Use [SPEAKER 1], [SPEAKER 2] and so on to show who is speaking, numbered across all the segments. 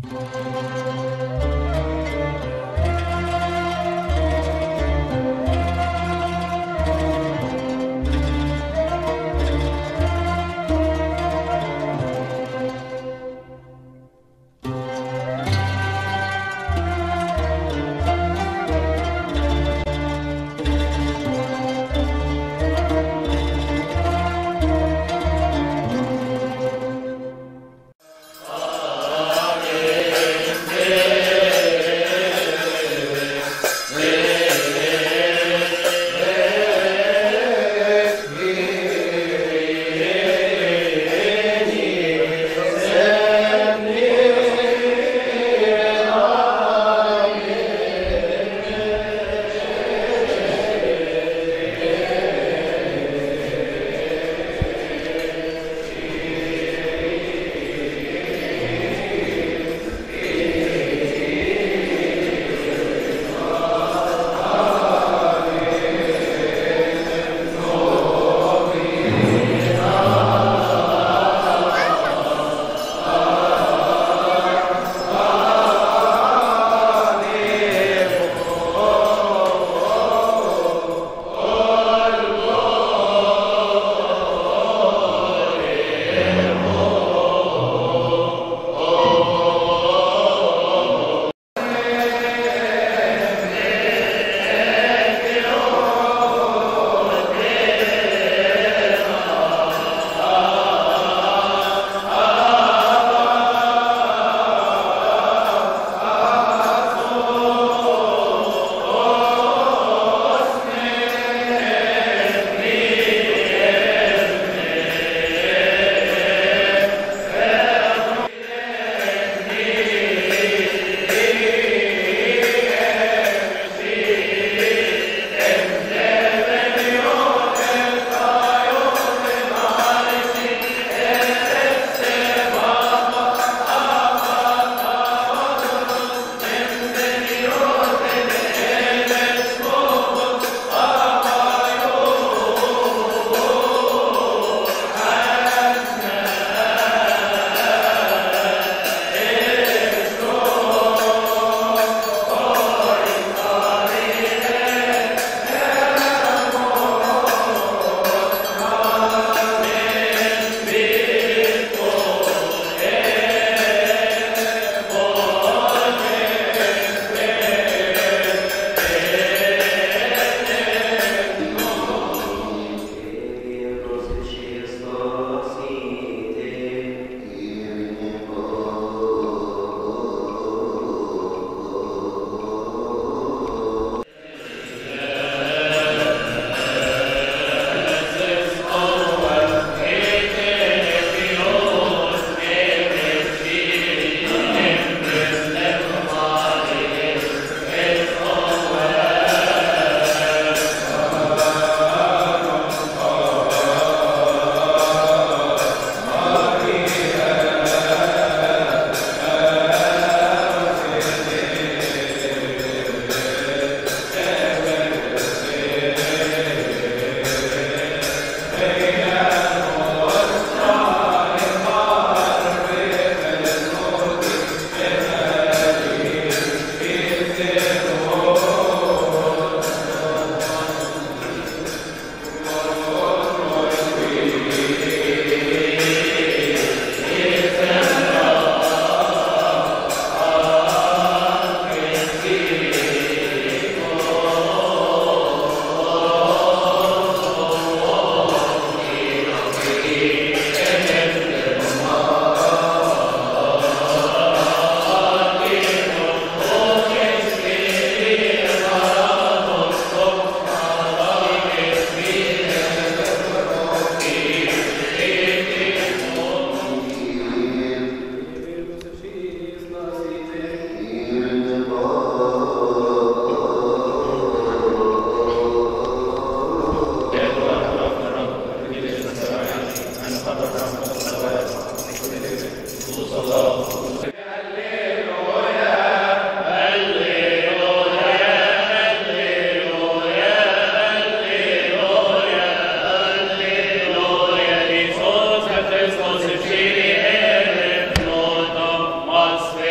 [SPEAKER 1] Amen.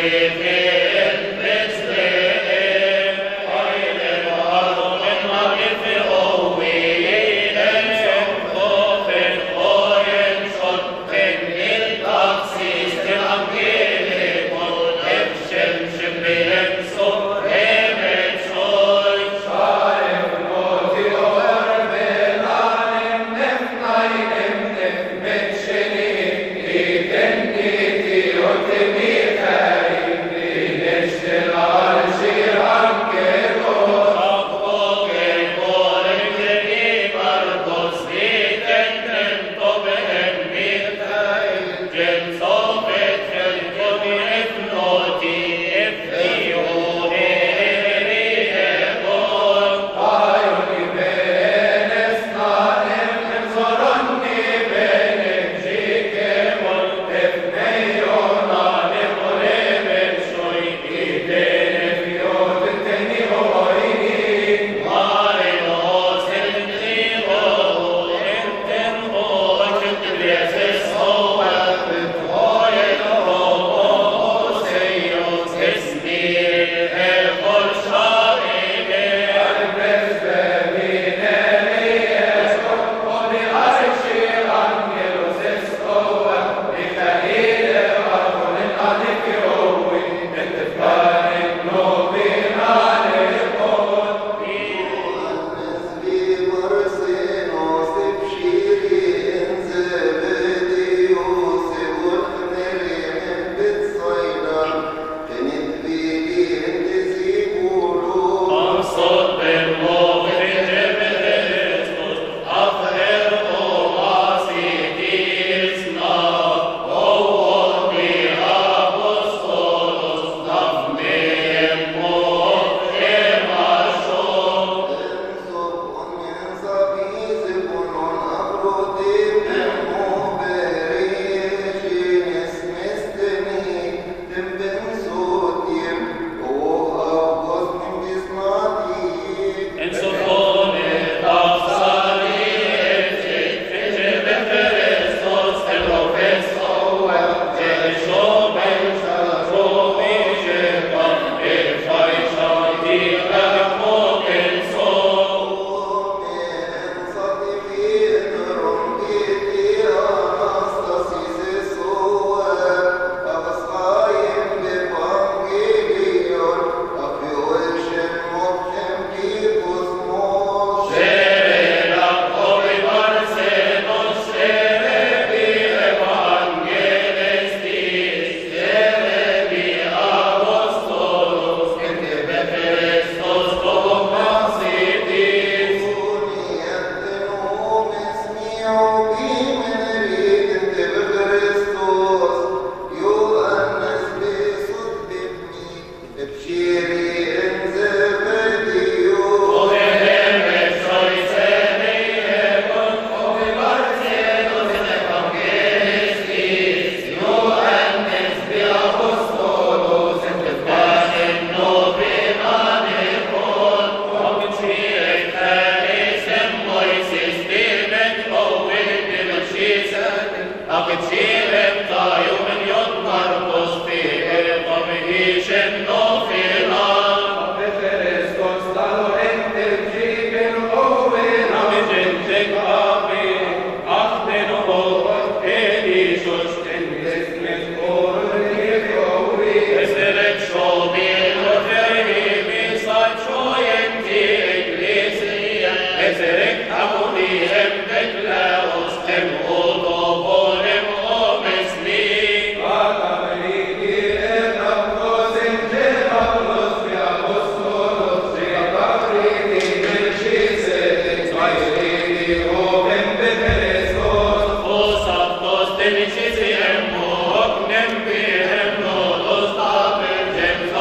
[SPEAKER 1] Genesis, and walk, nem, be, hem, no, los,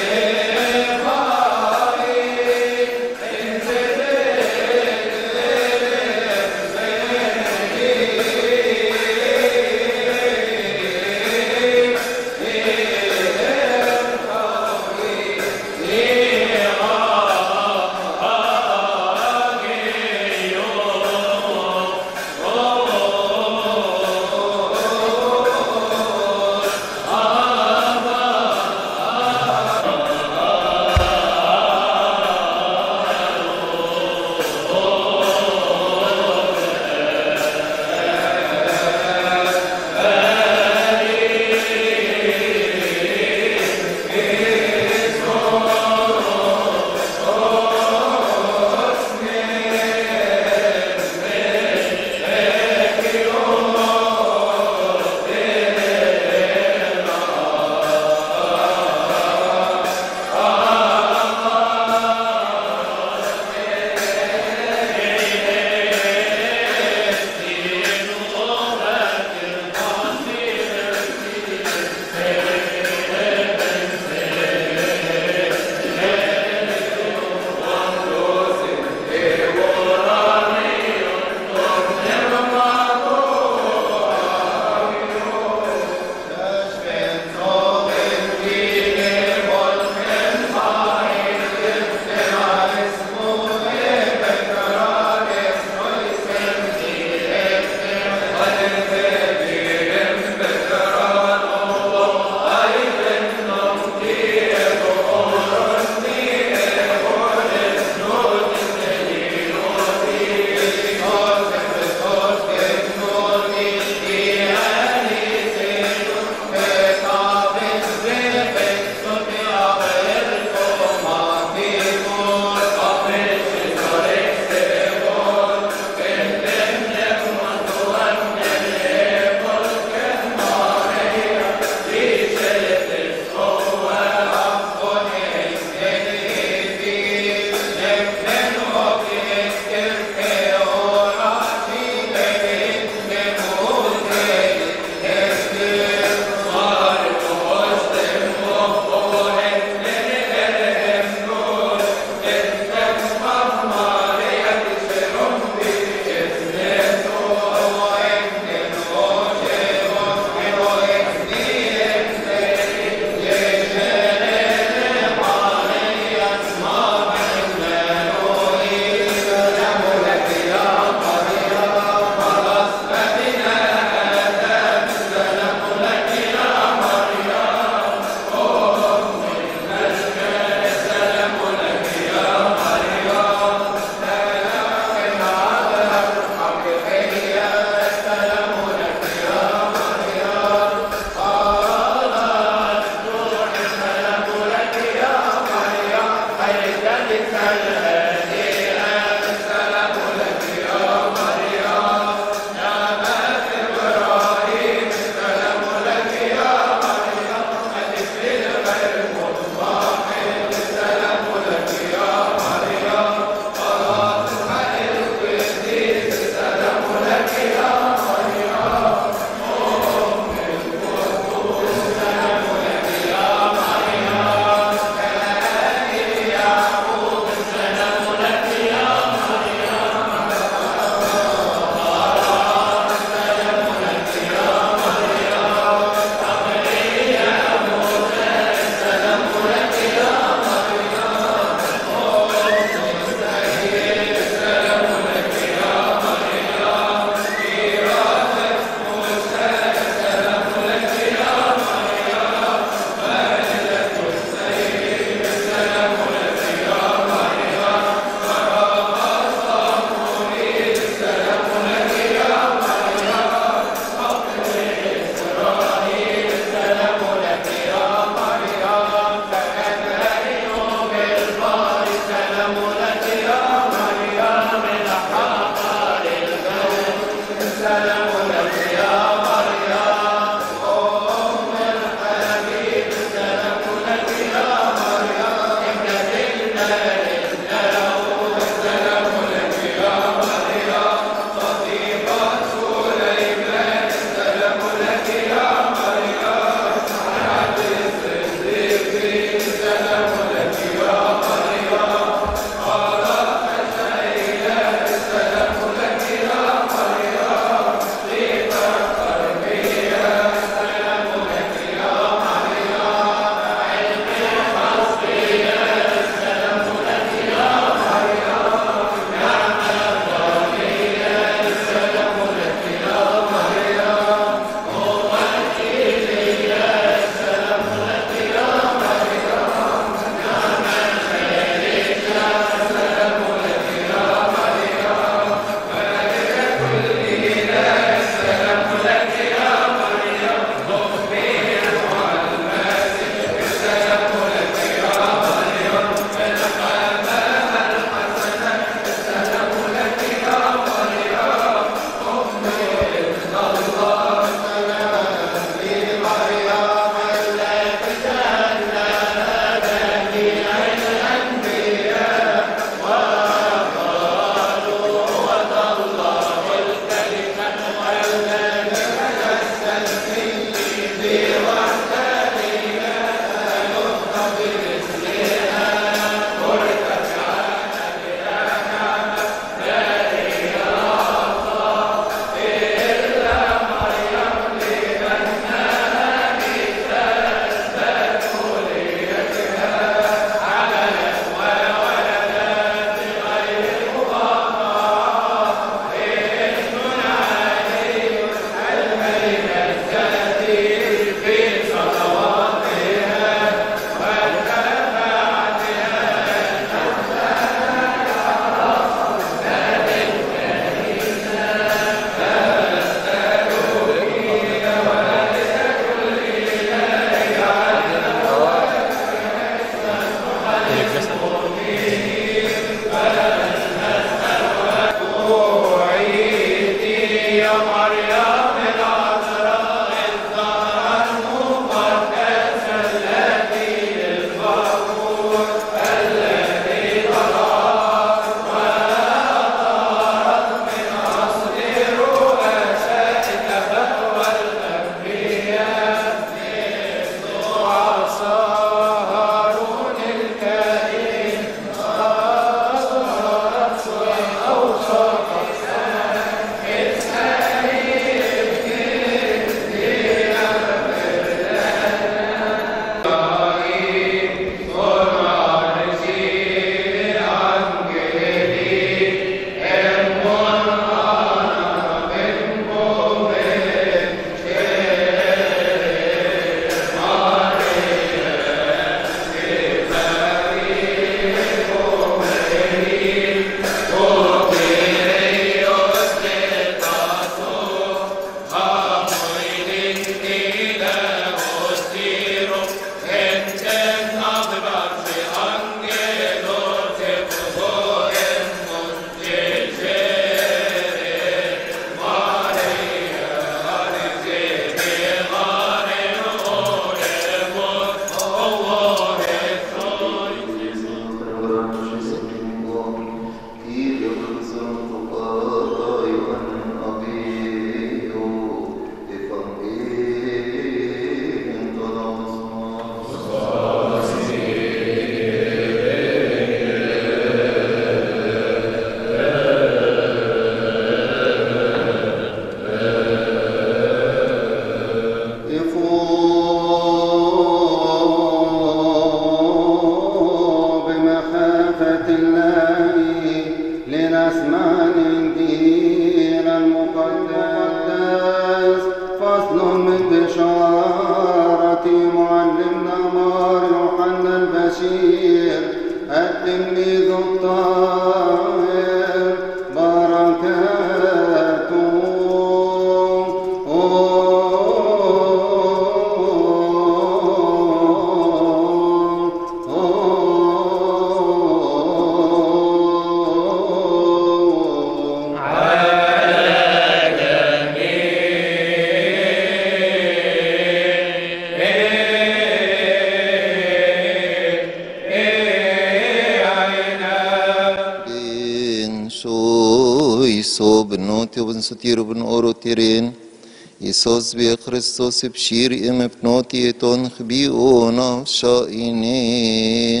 [SPEAKER 1] بنوتي وبن ستير وبن أوروتيرين يسوس بي خريستوس بشير ام بنوتي تون خبيونا شائني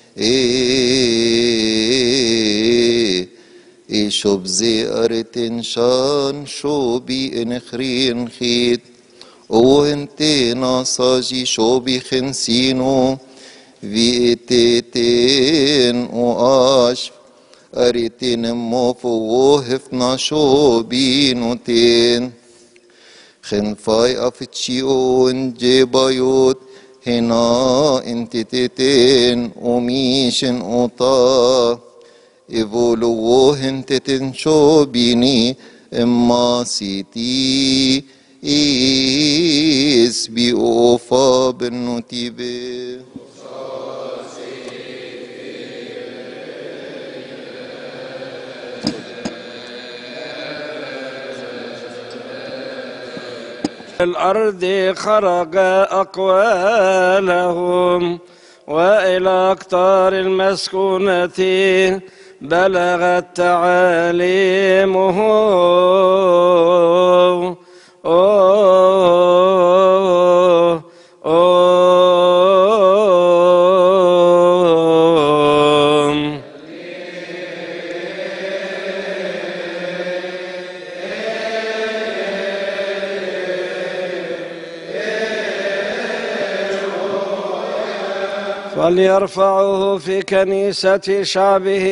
[SPEAKER 1] إيه إيه شوب زي أرتن شان شو بي انخرين خيت وانتي ناساجي شو بي خنسينو فيتين وآش أريتين موفو وهفنا شو بينوتين خنفاي أفتشيو جبايوت هنا انت تتين وميشن اوطا ايفولو انت تنشو بيني اما سيتي إيس بي أوفا بالنتيبه
[SPEAKER 2] الأرض خرج أقوالهم وإلى أقطار المسكونة بلغت تعاليمه أوه أوه فليرفعه في كنيسة شعبه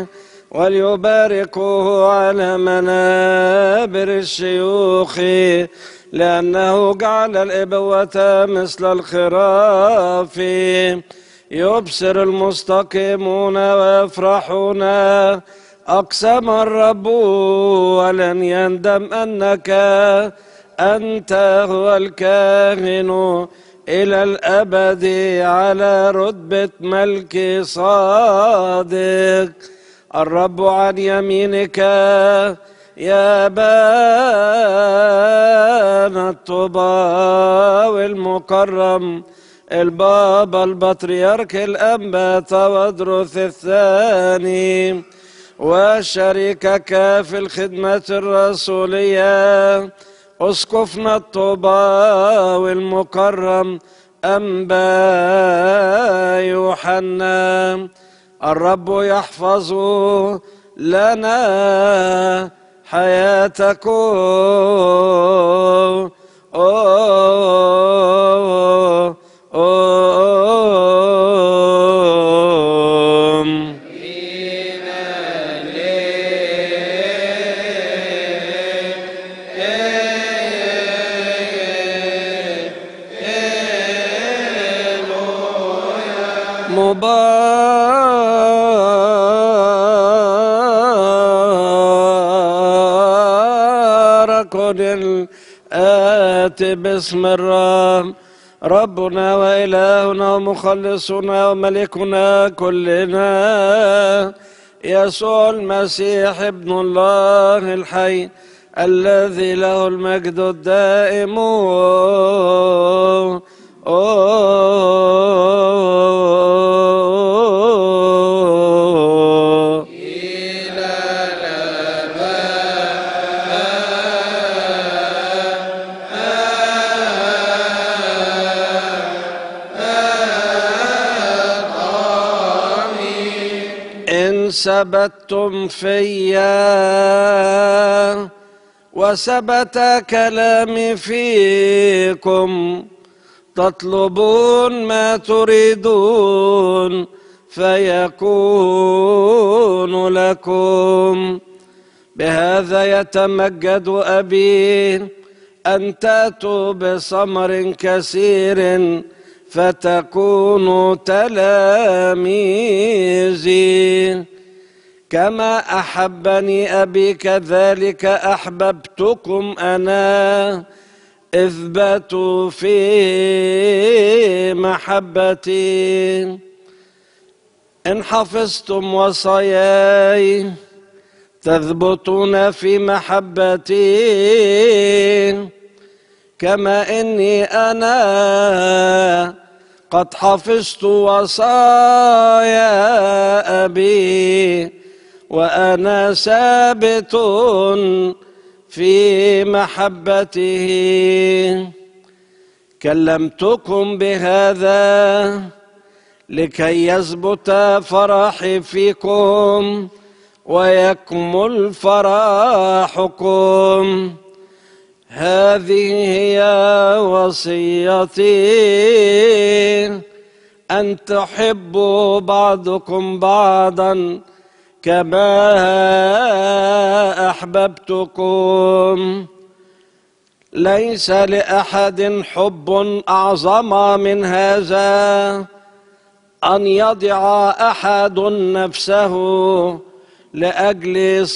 [SPEAKER 2] وليباركوه على منابر الشيوخ لأنه جعل الإبوة مثل الخراف يبصر المستقيمون ويفرحون أقسم الرب ولن يندم أنك أنت هو الكاهن إلى الأبد على رتبة ملك صادق الرب عن يمينك يا بان الطبا المكرم البابا البطريرك الأنبات ودرث الثاني وشريكك في الخدمة الرسولية اسقفنا الطبا والمكرم أنبا يوحنا الرب يحفظ لنا حياتكم أوه أوه مبارك الآتي باسم الرب ربنا وإلهنا ومخلصنا وملكنا كلنا يسوع المسيح ابن الله الحي الذي له المجد الدائم أوه إن ثبتتم فيا وثبت كلامي فيكم تطلبون ما تريدون فيكون لكم بهذا يتمجد أبي أن تأتوا بثمر كثير فتكونوا تلاميذي كما أحبني أبي كذلك أحببتكم أنا اثبتوا في محبتي إن حفظتم وصاياي تثبتون في محبتي كما إني أنا قد حفظت وصايا أبي وأنا ثابت في محبته كلمتكم بهذا لكي يثبت فرحي فيكم ويكمل فرحكم هذه هي وصيتي ان تحبوا بعضكم بعضا كما احببتكم ليس لاحد حب اعظم من هذا ان يضع احد نفسه لاجل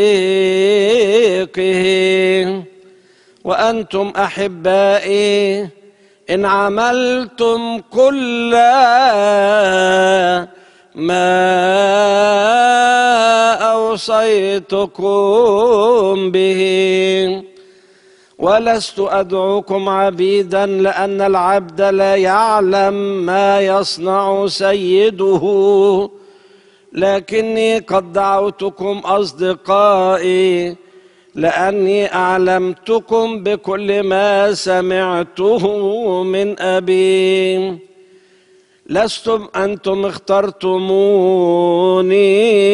[SPEAKER 2] صديقه وانتم احبائي ان عملتم كل ما اوصيتكم به ولست ادعوكم عبيدا لان العبد لا يعلم ما يصنع سيده لكني قد دعوتكم اصدقائي لاني اعلمتكم بكل ما سمعته من ابي لستم انتم اخترتموني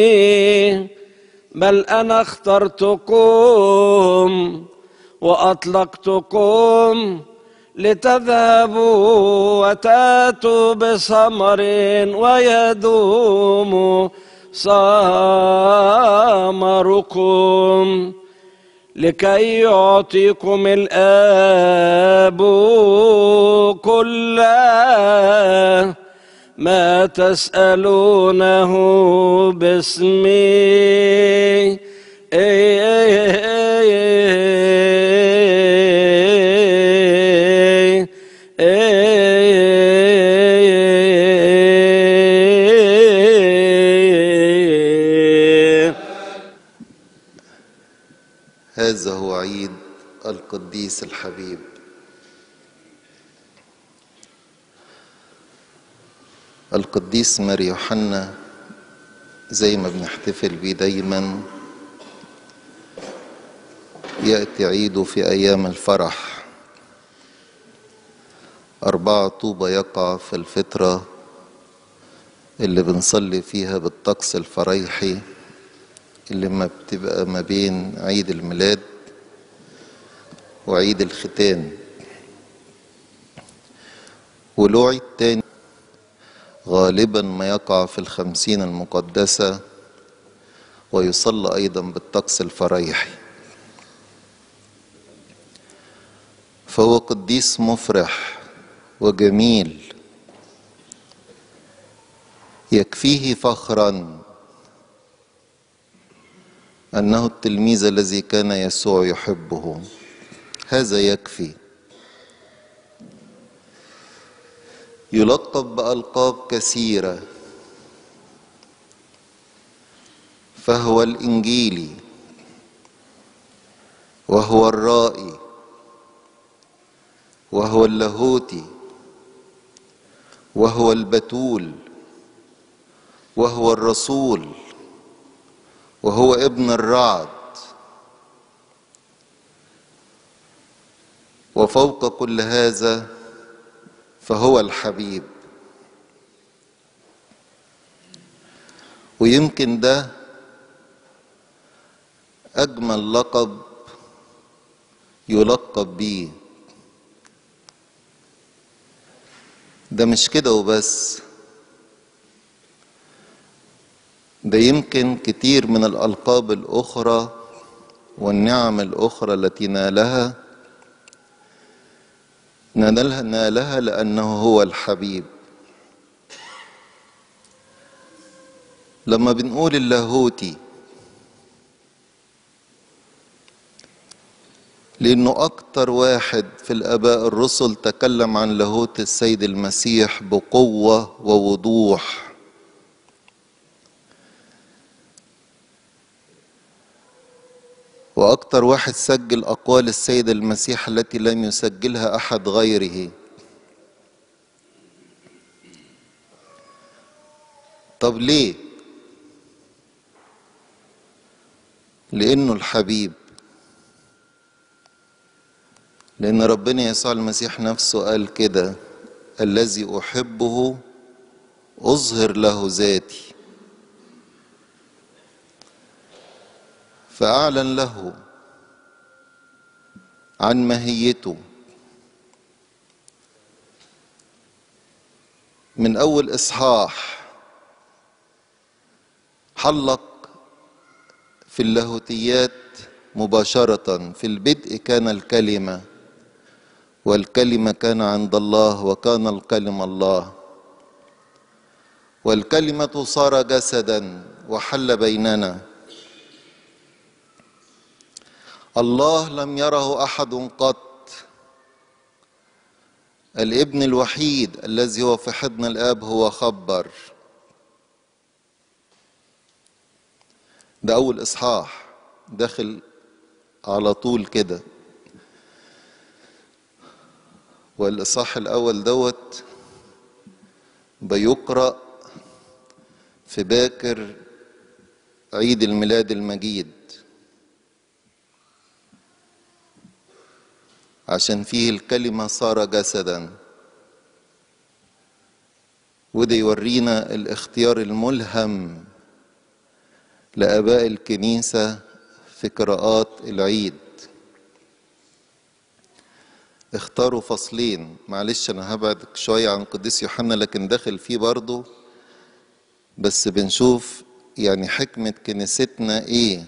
[SPEAKER 2] بل انا اخترتكم واطلقتكم لتذهبوا وتاتوا بثمر ويدوم ثمركم لكي يعطيكم الآب كل ما تسألونه باسمي
[SPEAKER 1] هذا هو عيد القديس الحبيب القديس ماري يوحنا زي ما بنحتفل بيه دايما يأتي عيده في أيام الفرح أربعة طوبة يقع في الفترة اللي بنصلي فيها بالطقس الفريحي اللي ما بتبقى ما بين عيد الميلاد وعيد الختان وله عيد تاني غالبا ما يقع في الخمسين المقدسة ويصلى أيضا بالطقس الفريحي فهو قديس مفرح وجميل يكفيه فخرا انه التلميذ الذي كان يسوع يحبه هذا يكفي يلقب بالقاب كثيره فهو الانجيلي وهو الرائي وهو اللاهوتي وهو البتول وهو الرسول وهو ابن الرعد وفوق كل هذا فهو الحبيب ويمكن ده اجمل لقب يلقب بيه ده مش كده وبس ده يمكن كتير من الألقاب الأخرى والنعم الأخرى التي نالها نالها, نالها لأنه هو الحبيب لما بنقول اللاهوتي لأنه أكتر واحد في الآباء الرسل تكلم عن لاهوت السيد المسيح بقوة ووضوح واكتر واحد سجل اقوال السيد المسيح التي لم يسجلها احد غيره طب ليه لانه الحبيب لأن ربنا يسوع المسيح نفسه قال كده الذي أحبه أظهر له ذاتي فأعلن له عن ماهيته من أول إصحاح حلق في اللاهوتيات مباشرة في البدء كان الكلمة والكلمة كان عند الله وكان الكلمة الله والكلمة صار جسدا وحل بيننا الله لم يره أحد قط الابن الوحيد الذي هو في حضن الآب هو خبر ده أول إصحاح داخل على طول كده والإصحاح الأول دوت بيقرأ في باكر عيد الميلاد المجيد عشان فيه الكلمة صار جسدا وده يورينا الاختيار الملهم لآباء الكنيسة في قراءات العيد اختاروا فصلين معلش انا هبعد شوية عن القديس يوحنا لكن داخل فيه برضه بس بنشوف يعني حكمة كنيستنا ايه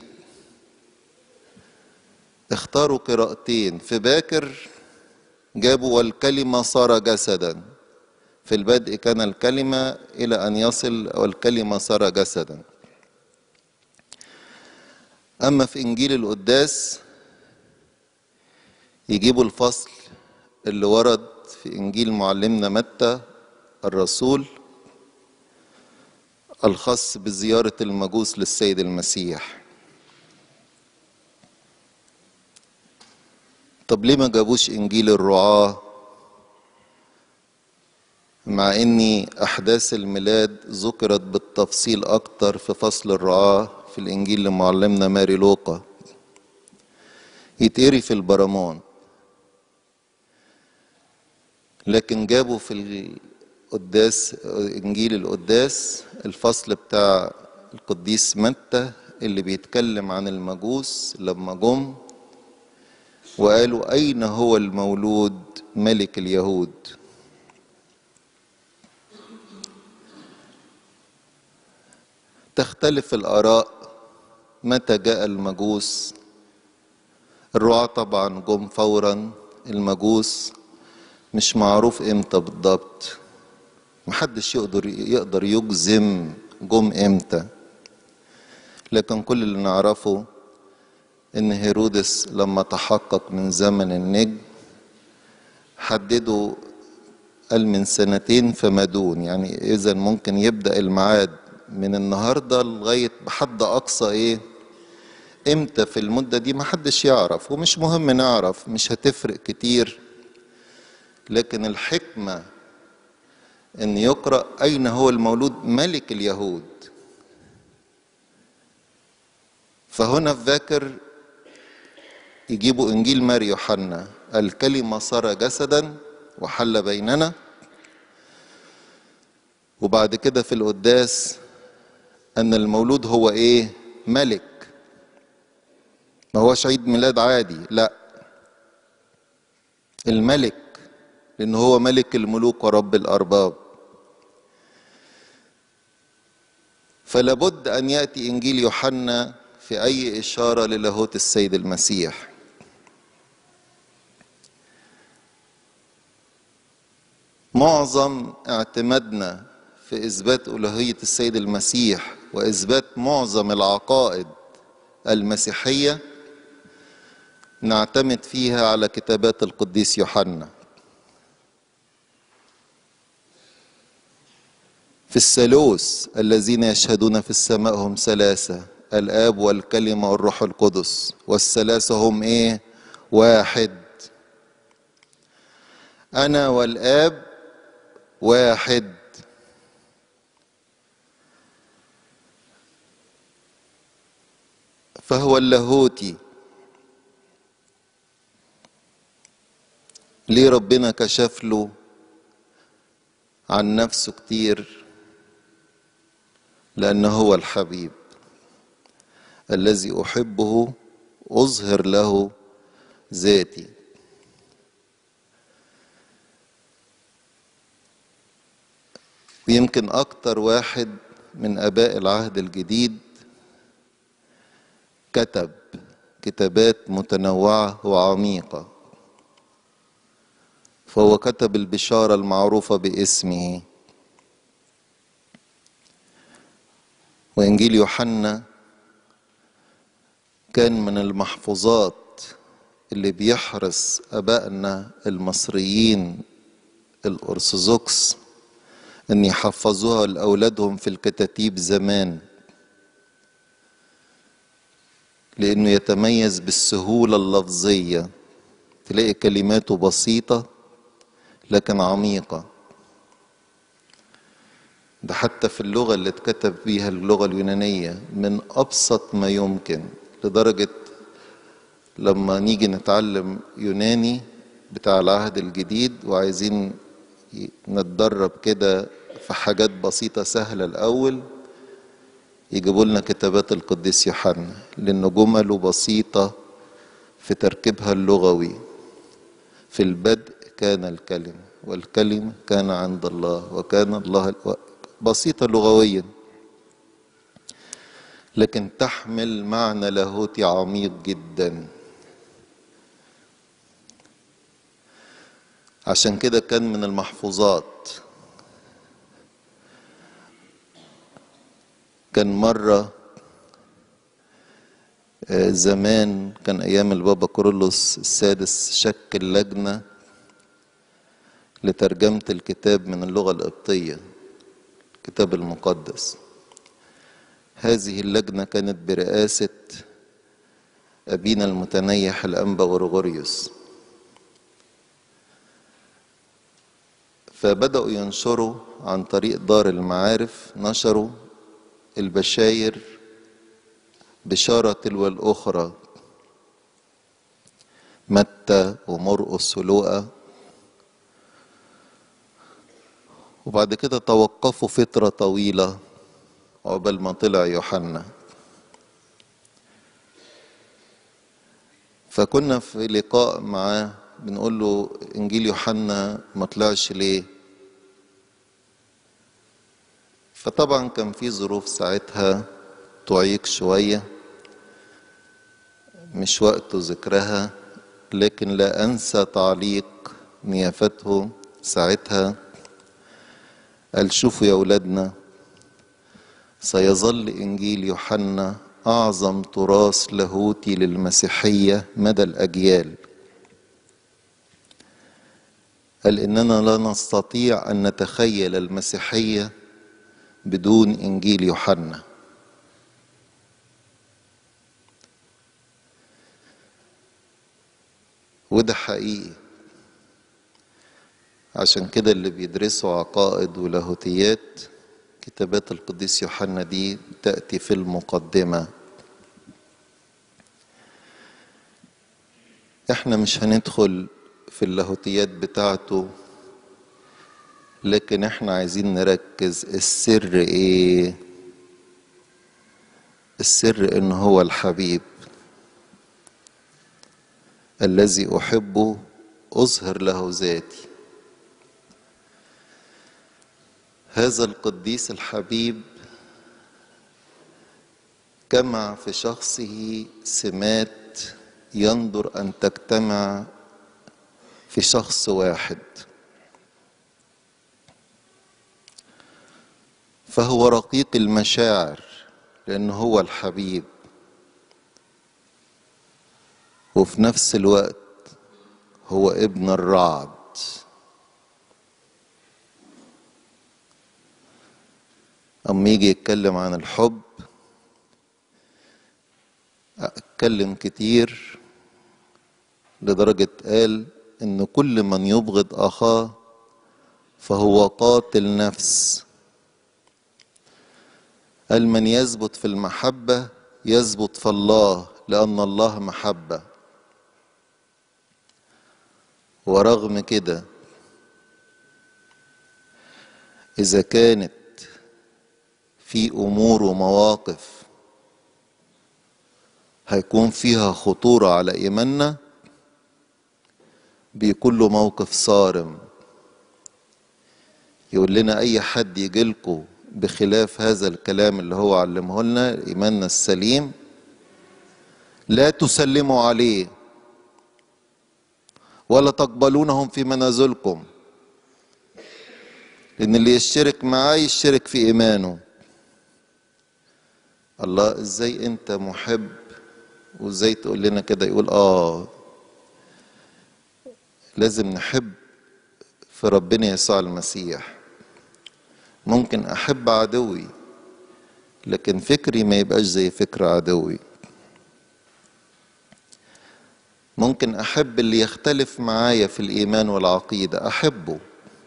[SPEAKER 1] اختاروا قراءتين في باكر جابوا والكلمة صار جسدا في البدء كان الكلمة إلى أن يصل والكلمة صار جسدا أما في إنجيل القداس يجيبوا الفصل اللي ورد في إنجيل معلمنا متى الرسول الخاص بزيارة المجوس للسيد المسيح طب ليه ما جابوش إنجيل الرعاة مع إني أحداث الميلاد ذكرت بالتفصيل أكتر في فصل الرعاة في الإنجيل لمعلمنا ماري لوقا يتقري في البرامون لكن جابوا في القداس إنجيل القداس الفصل بتاع القديس متى اللي بيتكلم عن المجوس لما جم وقالوا أين هو المولود ملك اليهود تختلف الآراء متى جاء المجوس الرعاة طبعا جم فورا المجوس مش معروف امتى بالضبط محدش يقدر يقدر يجزم جم امتى لكن كل اللي نعرفه ان هيرودس لما تحقق من زمن النجم حددوا قال من سنتين فما دون يعني اذا ممكن يبدا الميعاد من النهارده لغايه بحد اقصى ايه امتى في المده دي ما حدش يعرف ومش مهم نعرف مش هتفرق كتير لكن الحكمه ان يقرا اين هو المولود ملك اليهود فهنا في ذاكر يجيبوا انجيل ماري يوحنا الكلمه صار جسدا وحل بيننا وبعد كده في القداس ان المولود هو ايه ملك ما هوش عيد ميلاد عادي لا الملك لان هو ملك الملوك ورب الارباب فلا بد ان ياتي انجيل يوحنا في اي اشاره للاهوت السيد المسيح معظم اعتمادنا في اثبات الوهيه السيد المسيح واثبات معظم العقائد المسيحيه نعتمد فيها على كتابات القديس يوحنا في الثالوث الذين يشهدون في السماء هم ثلاثه الاب والكلمه والروح القدس والثلاثه هم ايه واحد انا والاب واحد فهو اللاهوتي ليه ربنا كشف له عن نفسه كتير لأنه هو الحبيب الذي أحبه أظهر له ذاتي ويمكن أكتر واحد من آباء العهد الجديد كتب كتابات متنوعة وعميقة فهو كتب البشارة المعروفة باسمه وإنجيل يوحنا كان من المحفوظات اللي بيحرص أبائنا المصريين الأرثوذكس أن يحفظوها لأولادهم في الكتاتيب زمان لأنه يتميز بالسهولة اللفظية تلاقي كلماته بسيطة لكن عميقة ده حتى في اللغة اللي اتكتب بيها اللغة اليونانية من أبسط ما يمكن لدرجة لما نيجي نتعلم يوناني بتاع العهد الجديد وعايزين نتدرب كده في حاجات بسيطة سهلة الأول يجيبوا لنا كتابات القديس يوحنا لأن جمله بسيطة في تركيبها اللغوي في البدء كان الكلمة والكلمة كان عند الله وكان الله بسيطة لغويا لكن تحمل معنى لاهوتي عميق جدا عشان كده كان من المحفوظات كان مرة زمان كان أيام البابا كورولوس السادس شكل لجنة لترجمة الكتاب من اللغة القبطية الكتاب المقدس هذه اللجنة كانت برئاسة أبينا المتنيح الأنبا غرغوريوس فبدأوا ينشروا عن طريق دار المعارف نشروا البشاير بشارة تلو الأخرى متى ومرقس ولوقا وبعد كده توقفوا فترة طويلة عقبال ما طلع يوحنا فكنا في لقاء معاه بنقول له انجيل يوحنا ما طلعش ليه فطبعا كان في ظروف ساعتها تعيق شويه مش وقت ذكرها لكن لا انسى تعليق نيافته ساعتها قال شوفوا يا اولادنا سيظل انجيل يوحنا اعظم تراث لاهوتي للمسيحيه مدى الاجيال قال اننا لا نستطيع ان نتخيل المسيحيه بدون انجيل يوحنا وده حقيقي عشان كده اللي بيدرسوا عقائد ولاهوتيات كتابات القديس يوحنا دي تأتي في المقدمة احنا مش هندخل في اللاهوتيات بتاعته لكن احنا عايزين نركز السر ايه السر ان هو الحبيب الذي احبه اظهر له ذاتي هذا القديس الحبيب جمع في شخصه سمات ينظر ان تجتمع في شخص واحد فهو رقيق المشاعر لأنه هو الحبيب وفي نفس الوقت هو ابن الرعد أما يجي يتكلم عن الحب اتكلم كتير لدرجة قال إن كل من يبغض أخاه فهو قاتل نفس قال من يثبت في المحبة يثبت في الله لأن الله محبة ورغم كده إذا كانت في أمور ومواقف هيكون فيها خطورة على إيماننا بيكون له موقف صارم يقول لنا أي حد يجيلكوا بخلاف هذا الكلام اللي هو علمه لنا إيماننا السليم لا تسلموا عليه ولا تقبلونهم في منازلكم لأن اللي يشترك معاه يشترك في إيمانه الله إزاي أنت محب وإزاي تقول لنا كده يقول آه لازم نحب في ربنا يسوع المسيح ممكن أحب عدوي لكن فكري ما يبقاش زي فكر عدوي ممكن أحب اللي يختلف معايا في الإيمان والعقيدة أحبه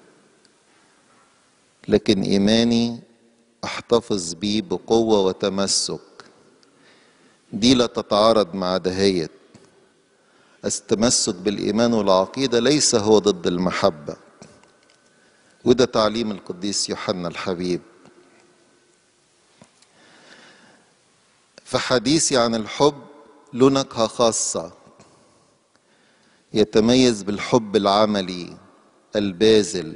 [SPEAKER 1] لكن إيماني أحتفظ بيه بقوة وتمسك دي لا تتعارض مع دهية التمسك بالإيمان والعقيدة ليس هو ضد المحبة وده تعليم القديس يوحنا الحبيب فحديثي عن الحب له نكهة خاصة يتميز بالحب العملي الباذل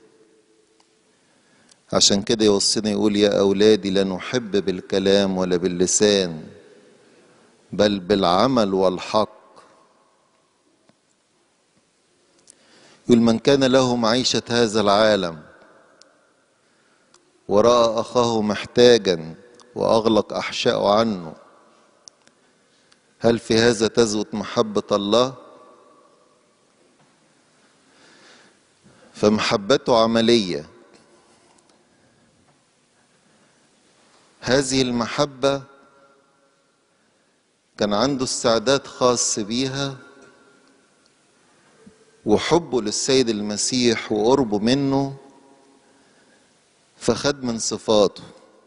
[SPEAKER 1] عشان كده يوصينا يقول يا أولادي لا نحب بالكلام ولا باللسان بل بالعمل والحق يقول من كان له معيشة هذا العالم ورأى أخاه محتاجا وأغلق أحشاءه عنه هل في هذا تزوت محبة الله؟ فمحبته عملية هذه المحبة كان عنده استعداد خاص بيها وحبه للسيد المسيح وقربه منه فخد من صفاته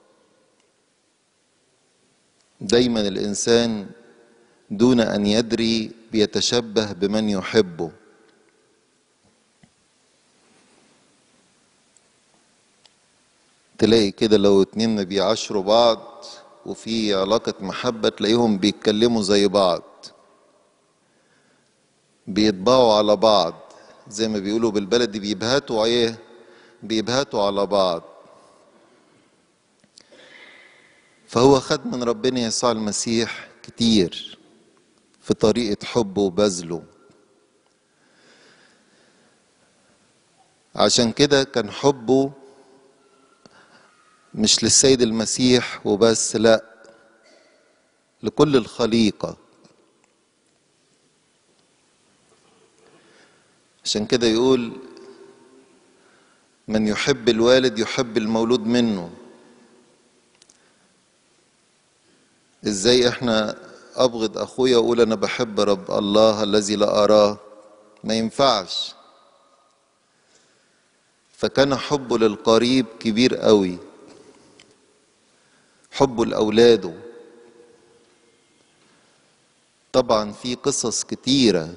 [SPEAKER 1] دايما الانسان دون ان يدري بيتشبه بمن يحبه تلاقي كده لو اتنين ما بيعاشروا بعض وفي علاقة محبة تلاقيهم بيتكلموا زي بعض بيطبعوا على بعض زي ما بيقولوا بالبلدي بيبهتوا ايه بيبهتوا على بعض فهو خد من ربنا يسوع المسيح كتير في طريقة حبه وبذله عشان كده كان حبه مش للسيد المسيح وبس لا لكل الخليقة عشان كده يقول من يحب الوالد يحب المولود منه ازاي احنا ابغض اخويا واقول انا بحب رب الله الذي لا اراه ما ينفعش فكان حبه للقريب كبير قوي حبه لاولاده طبعا في قصص كتيره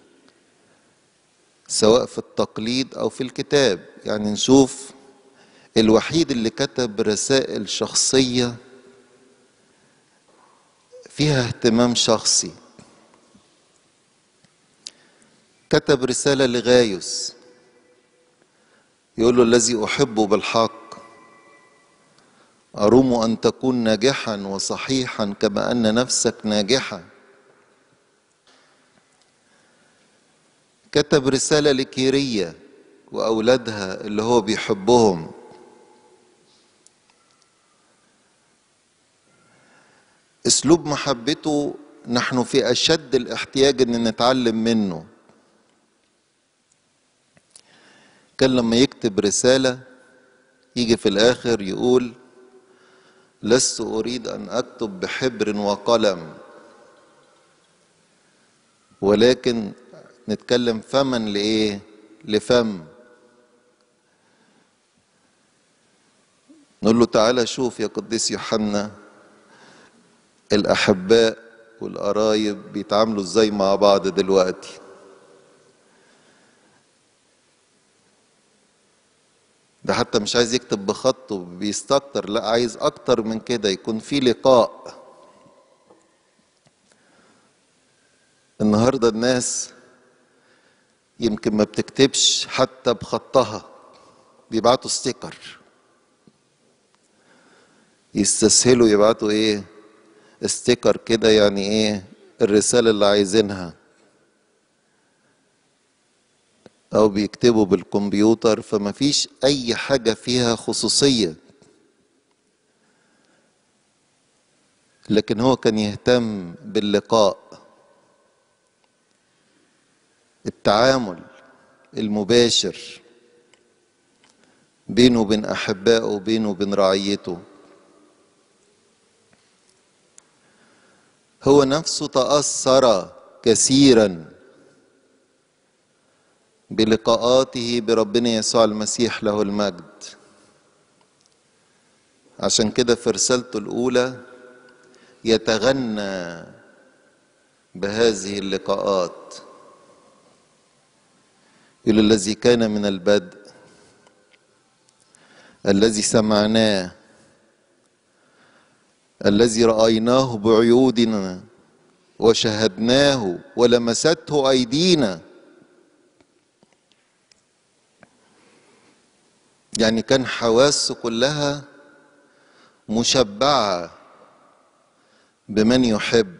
[SPEAKER 1] سواء في التقليد او في الكتاب يعني نشوف الوحيد اللي كتب رسائل شخصيه فيها اهتمام شخصي كتب رساله لغايوس يقول له الذي احبه بالحق اروم ان تكون ناجحا وصحيحا كما ان نفسك ناجحه كتب رسالة لكيرية وأولادها اللي هو بيحبهم أسلوب محبته نحن في أشد الاحتياج أن نتعلم منه كان لما يكتب رسالة يجي في الآخر يقول لست أريد أن أكتب بحبر وقلم ولكن نتكلم فما لايه لفم نقول له تعالى شوف يا قديس يوحنا الاحباء والقرايب بيتعاملوا ازاي مع بعض دلوقتي ده حتى مش عايز يكتب بخطه بيستكتر لا عايز اكتر من كده يكون في لقاء النهارده الناس يمكن ما بتكتبش حتى بخطها بيبعتوا ستيكر يستسهلوا يبعتوا ايه ستيكر كده يعني ايه الرسالة اللي عايزينها او بيكتبوا بالكمبيوتر فما فيش اي حاجة فيها خصوصية لكن هو كان يهتم باللقاء التعامل المباشر بينه وبين احبائه وبينه وبين رعيته هو نفسه تاثر كثيرا بلقاءاته بربنا يسوع المسيح له المجد عشان كده في رسالته الاولى يتغنى بهذه اللقاءات يقول الذي كان من البدء الذي سمعناه الذي رايناه بعيودنا وشهدناه ولمسته ايدينا يعني كان حواسه كلها مشبعه بمن يحب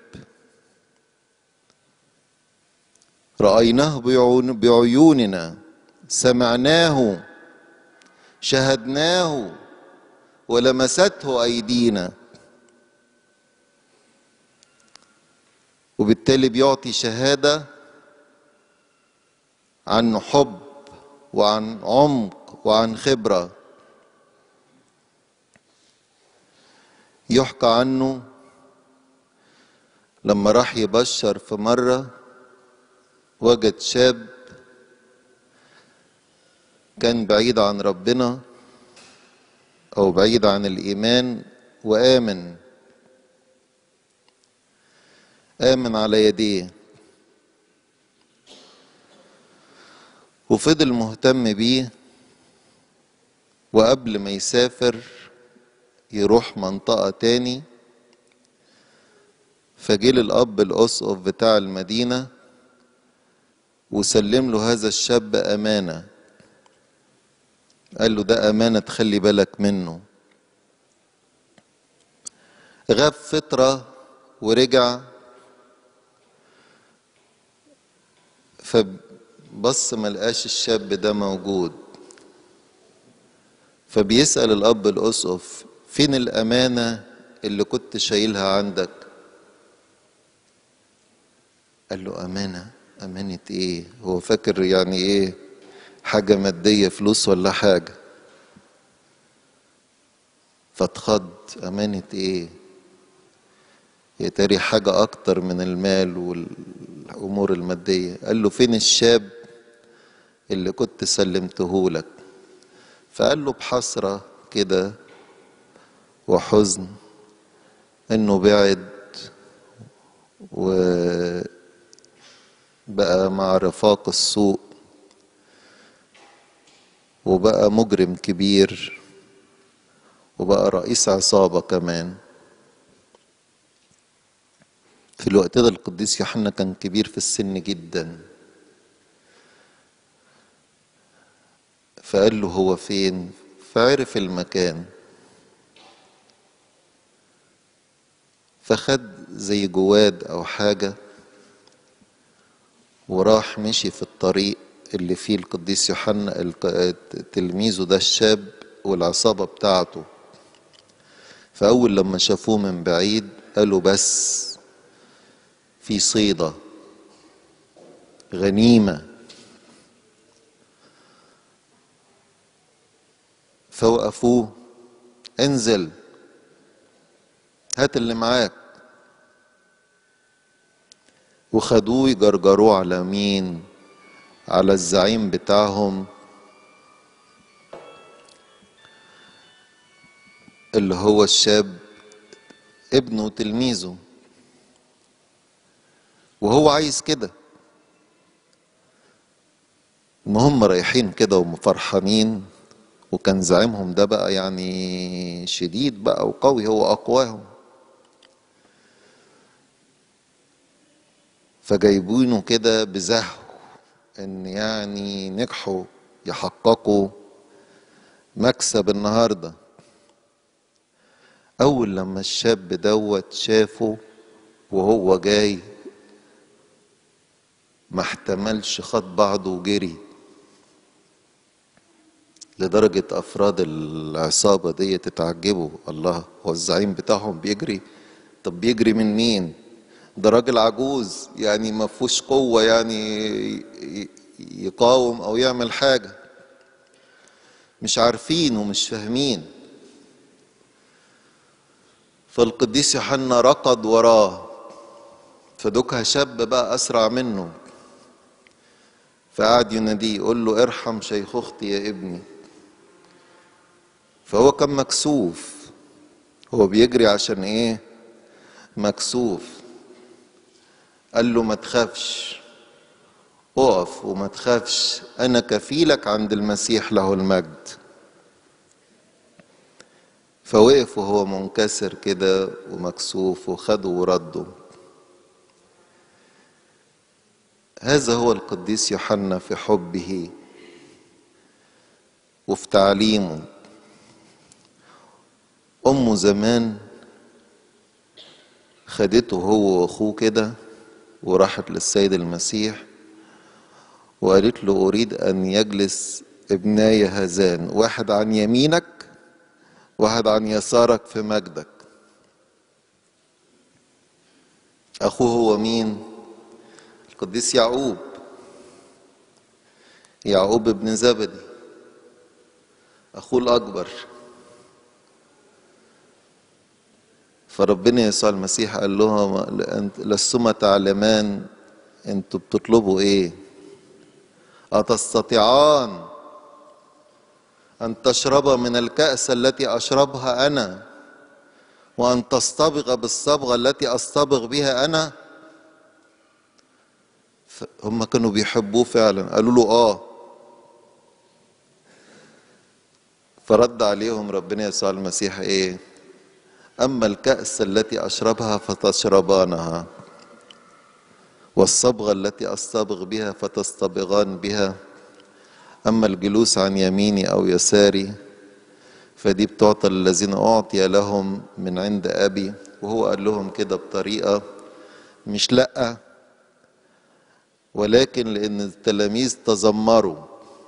[SPEAKER 1] رايناه بعيون بعيوننا سمعناه شهدناه ولمسته ايدينا وبالتالي بيعطي شهاده عن حب وعن عمق وعن خبره يحكى عنه لما راح يبشر في مره وجد شاب كان بعيد عن ربنا او بعيد عن الايمان وامن امن على يديه وفضل مهتم بيه وقبل ما يسافر يروح منطقة تاني فجه الأب الأسقف بتاع المدينة وسلم له هذا الشاب أمانة قال له ده أمانة تخلي بالك منه غاب فترة ورجع فبص ما لقاش الشاب ده موجود فبيسأل الأب الأسقف فين الأمانة اللي كنت شايلها عندك قال له أمانة أمانة إيه هو فاكر يعني إيه حاجة مادية فلوس ولا حاجة فاتخض أمانة إيه يا تاري حاجة أكتر من المال والأمور المادية قال له فين الشاب اللي كنت سلمته لك فقال له بحسرة كده وحزن انه بعد وبقى مع رفاق السوء وبقى مجرم كبير وبقى رئيس عصابة كمان في الوقت ده القديس يوحنا كان كبير في السن جدا فقال له هو فين فعرف المكان فخد زي جواد او حاجة وراح مشي في الطريق اللي فيه القديس يوحنا تلميذه ده الشاب والعصابة بتاعته فأول لما شافوه من بعيد قالوا بس في صيدة غنيمة فوقفوه انزل هات اللي معاك وخدوه يجرجروه على مين على الزعيم بتاعهم اللي هو الشاب ابنه وتلميذه وهو عايز كده ما هم رايحين كده ومفرحانين وكان زعيمهم ده بقى يعني شديد بقى وقوي هو أقواهم فجايبينه كده بزهو ان يعني نجحوا يحققوا مكسب النهارده اول لما الشاب دوت شافه وهو جاي ما احتملش خد بعضه وجري لدرجة أفراد العصابة دي تتعجبوا الله هو الزعيم بتاعهم بيجري طب بيجري من مين ده راجل عجوز يعني ما فيهوش قوة يعني يقاوم أو يعمل حاجة مش عارفين ومش فاهمين فالقديس يوحنا ركض وراه فدوكها شاب بقى أسرع منه فقعد يناديه يقول له ارحم شيخوختي يا ابني فهو كان مكسوف هو بيجري عشان ايه مكسوف قال له ما تخافش اقف وما تخافش انا كفيلك عند المسيح له المجد فوقف وهو منكسر كده ومكسوف وخده ورده هذا هو القديس يوحنا في حبه وفي تعليمه امه زمان خدته هو واخوه كده وراحت للسيد المسيح وقالت له اريد ان يجلس ابناي هذان واحد عن يمينك واحد عن يسارك في مجدك اخوه هو مين القديس يعقوب يعقوب ابن زبدي اخوه الاكبر فربنا يسوع المسيح قال لهم لستما تعلمان انتوا بتطلبوا ايه أتستطيعان أن تشرب من الكأس التي أشربها أنا وأن تصطبغ بالصبغة التي أصطبغ بها أنا هم كانوا بيحبوه فعلا قالوا له آه فرد عليهم ربنا يسوع المسيح إيه أما الكأس التي أشربها فتشربانها والصبغة التي أصطبغ بها فتصطبغان بها أما الجلوس عن يميني أو يساري فدي بتعطى للذين أعطي لهم من عند أبي وهو قال لهم كده بطريقة مش لأ ولكن لأن التلاميذ تذمروا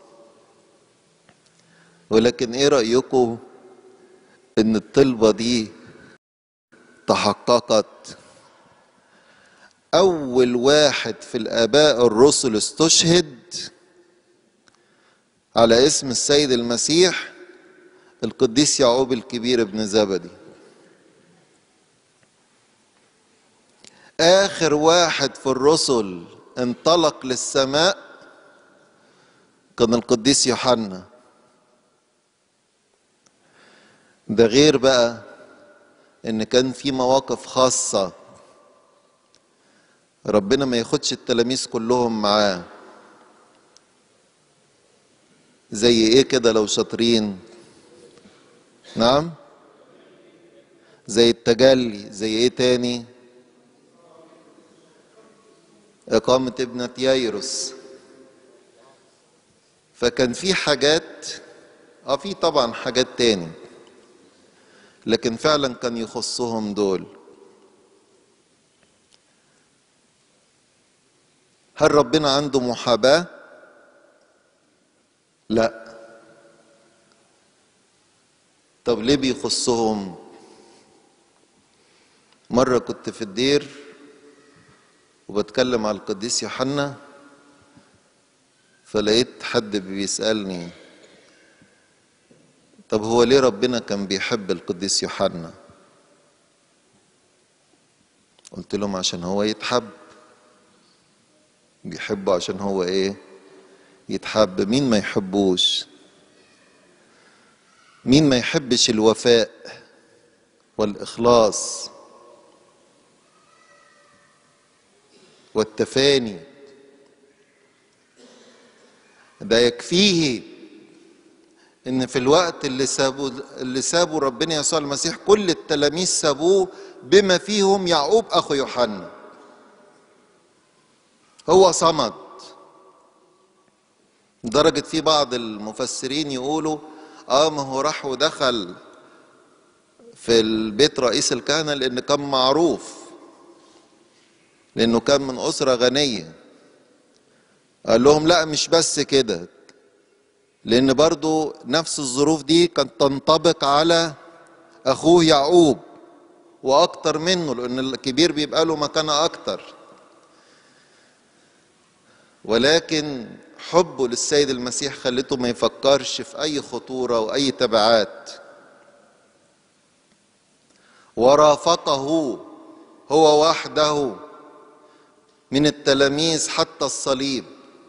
[SPEAKER 1] ولكن إيه رأيكم إن الطلبة دي تحققت أول واحد في الآباء الرسل استشهد على اسم السيد المسيح القديس يعقوب الكبير ابن زبدي آخر واحد في الرسل انطلق للسماء كان القديس يوحنا ده غير بقى ان كان في مواقف خاصه ربنا ما ياخدش التلاميذ كلهم معاه زي ايه كده لو شاطرين نعم زي التجلي زي ايه تاني إقامة ابنة يايروس فكان في حاجات اه في طبعا حاجات تاني لكن فعلا كان يخصهم دول هل ربنا عنده محاباة؟ لا طب ليه بيخصهم؟ مرة كنت في الدير وبتكلم على القديس يوحنا فلقيت حد بيسألني طب هو ليه ربنا كان بيحب القديس يوحنا؟ قلت لهم عشان هو يتحب بيحبه عشان هو ايه يتحب مين ما يحبوش مين ما يحبش الوفاء والاخلاص والتفاني ده يكفيه ان في الوقت اللي سابوا اللي سابوا ربنا يسوع المسيح كل التلاميذ سابوه بما فيهم يعقوب اخو يوحنا هو صمد لدرجة في بعض المفسرين يقولوا اه ما هو راح ودخل في البيت رئيس الكهنة لأن كان معروف لأنه كان من أسرة غنية قال لهم لا مش بس كده لأن برضو نفس الظروف دي كانت تنطبق على أخوه يعقوب وأكتر منه لأن الكبير بيبقى له مكانة أكتر ولكن حبه للسيد المسيح خلته ما يفكرش في أي خطورة وأي تبعات ورافقه هو وحده من التلاميذ حتى الصليب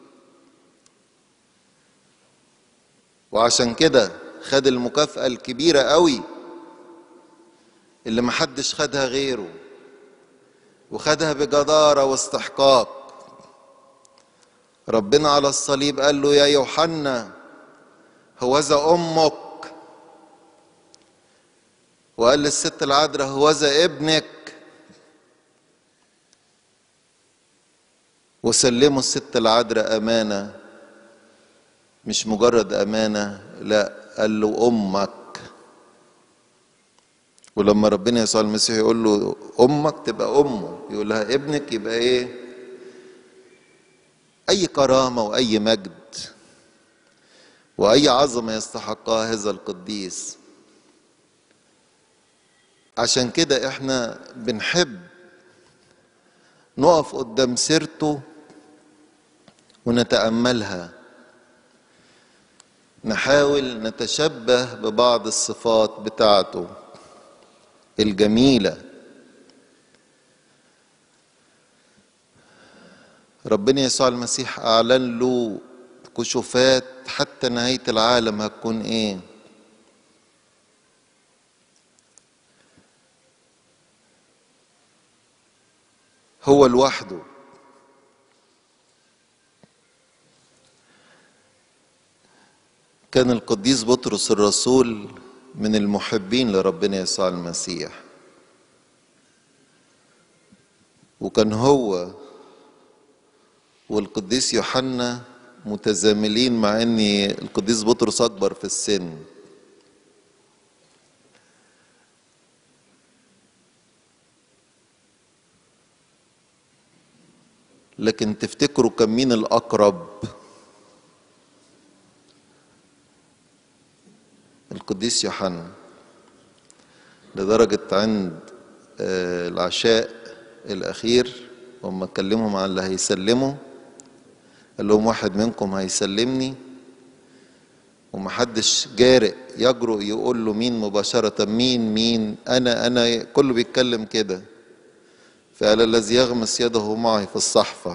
[SPEAKER 1] وعشان كده خد المكافأة الكبيرة قوي اللي محدش خدها غيره وخدها بجدارة واستحقاق ربنا على الصليب قال له يا يوحنا هوذا أمك وقال للست العذراء هوذا ابنك وسلموا الست العذراء أمانة مش مجرد أمانة لا قال له أمك ولما ربنا يسوع المسيح يقول له أمك تبقى أمه يقول لها ابنك يبقى إيه أي كرامة وأي مجد وأي عظمة يستحقها هذا القديس عشان كده احنا بنحب نقف قدام سيرته ونتأملها نحاول نتشبه ببعض الصفات بتاعته الجميلة ربنا يسوع المسيح أعلن له كشوفات حتى نهاية العالم هتكون إيه هو لوحده كان القديس بطرس الرسول من المحبين لربنا يسوع المسيح وكان هو والقديس يوحنا متزاملين مع ان القديس بطرس اكبر في السن لكن تفتكروا كان مين الاقرب القديس يوحنا لدرجة عند العشاء الأخير وما كلمهم عن اللي هيسلموا قال لهم واحد منكم هيسلمني ومحدش جارئ يجرؤ يقول له مين مباشرة مين مين أنا أنا كله بيتكلم كده فقال الذي يغمس يده معي في الصحفة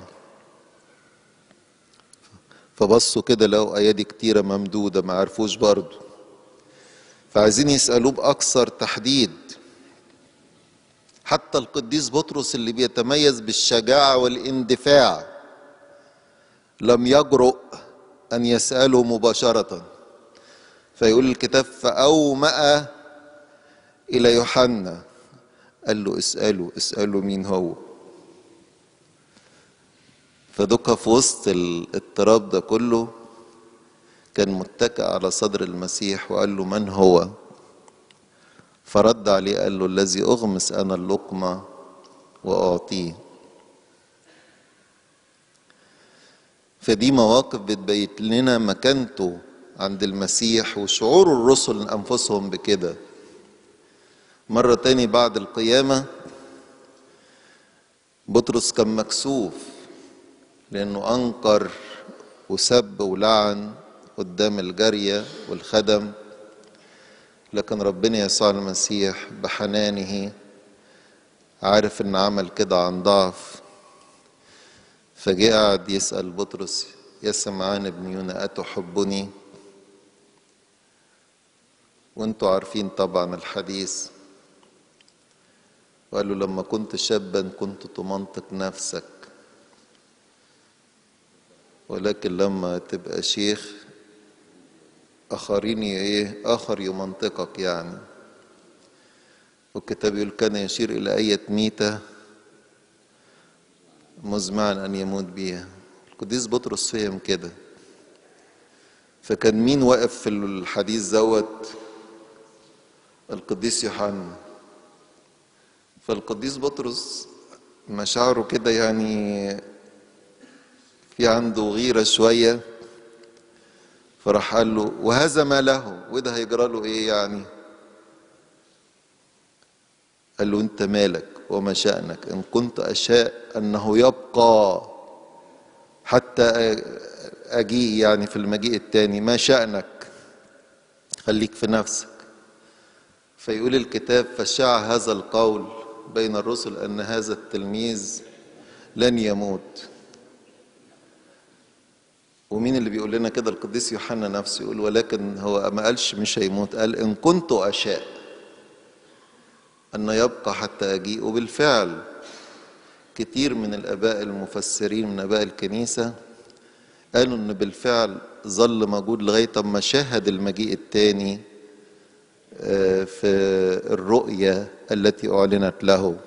[SPEAKER 1] فبصوا كده لقوا أيادي كتيرة ممدودة ما عرفوش برضه فعايزين يسألوه بأكثر تحديد حتى القديس بطرس اللي بيتميز بالشجاعة والاندفاع لم يجرؤ أن يسأله مباشرة فيقول الكتاب فأومأ إلى يوحنا قال له اسأله اسأله مين هو فدكها في وسط الاضطراب ده كله كان متكئ على صدر المسيح وقال له من هو فرد عليه قال له الذي أغمس أنا اللقمة وأعطيه فدي مواقف بتبين لنا مكانته عند المسيح وشعور الرسل أنفسهم بكده مرة تاني بعد القيامة بطرس كان مكسوف لأنه أنكر وسب ولعن قدام الجارية والخدم لكن ربنا يسوع المسيح بحنانه عارف ان عمل كده عن ضعف فجاء قعد يسأل بطرس يا سمعان ابن يونا أتحبني وانتوا عارفين طبعا الحديث وقال له لما كنت شابا كنت تمنطق نفسك ولكن لما تبقى شيخ آخرين إيه آخر يمنطقك يعني والكتاب يقول كان يشير إلى أية ميتة مزمعا أن يموت بيها القديس بطرس فهم كده فكان مين واقف في الحديث دوت القديس يوحنا فالقديس بطرس مشاعره كده يعني في عنده غيرة شوية فراح قال له وهذا ما له وده هيجرى له ايه يعني قال له انت مالك وما شأنك ان كنت اشاء انه يبقى حتى اجيء يعني في المجيء التاني ما شأنك خليك في نفسك فيقول الكتاب فشاع هذا القول بين الرسل ان هذا التلميذ لن يموت ومين اللي بيقول لنا كده القديس يوحنا نفسه يقول ولكن هو ما قالش مش هيموت قال ان كنت اشاء ان يبقى حتى اجيء وبالفعل كتير من الاباء المفسرين من اباء الكنيسه قالوا ان بالفعل ظل موجود لغايه اما شاهد المجيء الثاني في الرؤية التي أعلنت له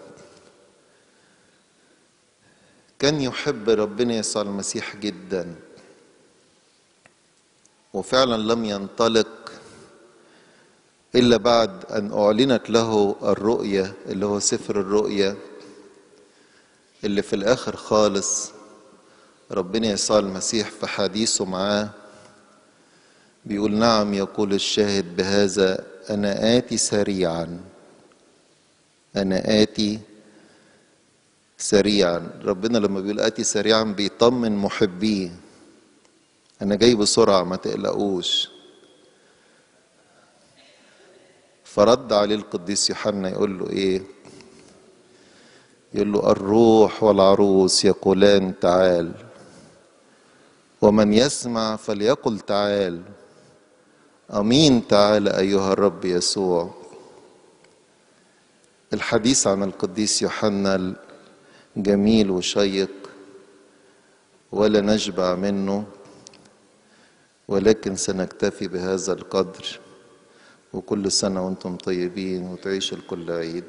[SPEAKER 1] كان يحب ربنا يسوع المسيح جدا وفعلا لم ينطلق إلا بعد أن أعلنت له الرؤية اللي هو سفر الرؤية اللي في الآخر خالص ربنا يسوع المسيح في حديثه معاه بيقول نعم يقول الشاهد بهذا أنا آتي سريعا أنا آتي سريعا ربنا لما بيقول آتي سريعا بيطمن محبيه أنا جاي بسرعة ما تقلقوش فرد عليه القديس يوحنا يقول له إيه يقول له الروح والعروس يقولان تعال ومن يسمع فليقل تعال امين تعال ايها الرب يسوع الحديث عن القديس يوحنا جميل وشيق ولا نشبع منه ولكن سنكتفي بهذا القدر وكل سنه وانتم طيبين وتعيشوا الكل عيد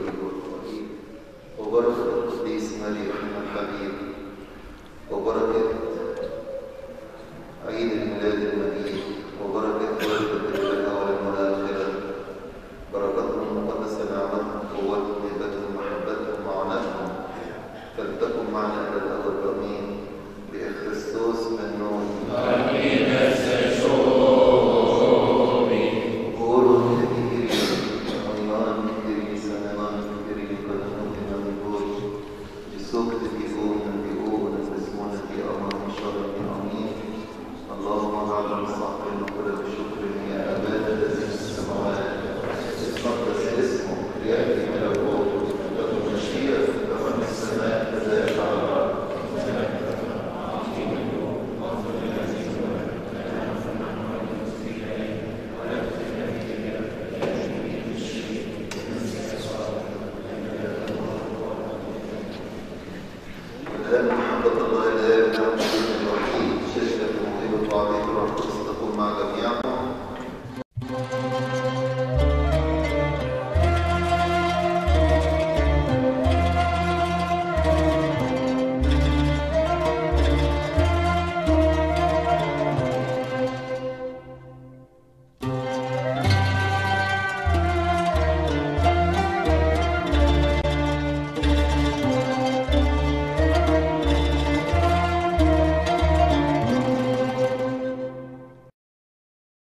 [SPEAKER 1] وبركة القديس مريم الحبيب وبركة